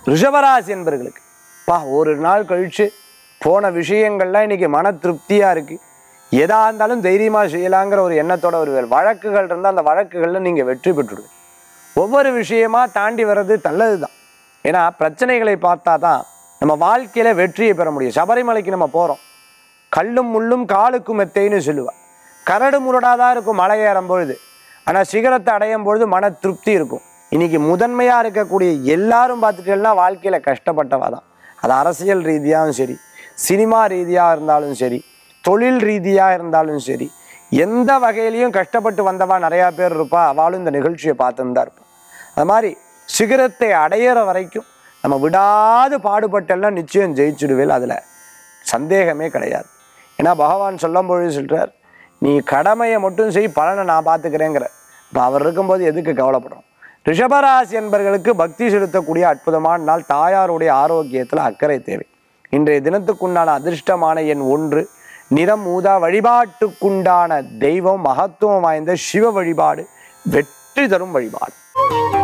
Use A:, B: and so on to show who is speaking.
A: ரிஷபராசி என்பர்களுக்கு பா ஒரு நாள் கழிச்சு போன விஷயங்கள்லாம் இன்னைக்கு மன திருப்தியாக இருக்குது எதா இருந்தாலும் தைரியமாக செய்யலாங்கிற ஒரு எண்ணத்தோட வருவேன் வழக்குகள் இருந்தால் அந்த வழக்குகளில் நீங்கள் வெற்றி பெற்றுடுவீங்க ஒவ்வொரு விஷயமா தாண்டி வர்றது நல்லது தான் ஏன்னா பிரச்சனைகளை பார்த்தா தான் நம்ம வாழ்க்கையில் வெற்றியை பெற முடியும் சபரிமலைக்கு நம்ம போகிறோம் கல்லும் முள்ளும் காலுக்கு மெத்தைன்னு சொல்லுவா கரடு முரடாக தான் இருக்கும் மலை ஏறும் பொழுது ஆனால் சிகரத்தை அடையும் பொழுது மன திருப்தி இருக்கும் இன்னைக்கு முதன்மையாக இருக்கக்கூடிய எல்லாரும் பார்த்துட்டேன்னா வாழ்க்கையில் கஷ்டப்பட்டவா தான் அது அரசியல் ரீதியாகவும் சரி சினிமா ரீதியாக இருந்தாலும் சரி தொழில் ரீதியாக இருந்தாலும் சரி எந்த வகையிலையும் கஷ்டப்பட்டு வந்தவா நிறையா பேர் இருப்பா அவளும் இந்த நிகழ்ச்சியை பார்த்துன்னு தான் இருப்பா அது மாதிரி சிகரத்தை அடையிற வரைக்கும் நம்ம விடாது பாடுபட்டெல்லாம் நிச்சயம் ஜெயிச்சுடுவேல் அதில் சந்தேகமே கிடையாது ஏன்னா பகவான் சொல்லும் பொழுது சொல்றார் நீ கடமையை மட்டும் செய் பலனை நான் பார்த்துக்கிறேங்கிற இப்போ அவர் இருக்கும்போது எதுக்கு கவலைப்படும் ரிஷபராசி என்பர்களுக்கு பக்தி செலுத்தக்கூடிய அற்புதமான நாள் தாயாருடைய ஆரோக்கியத்தில் அக்கறை தேவை இன்றைய தினத்துக்குண்டான அதிர்ஷ்டமான எண் ஒன்று நிறம் ஊதா வழிபாட்டுக்குண்டான தெய்வம் மகத்துவம் வாய்ந்த சிவ வழிபாடு வெற்றி தரும் வழிபாடு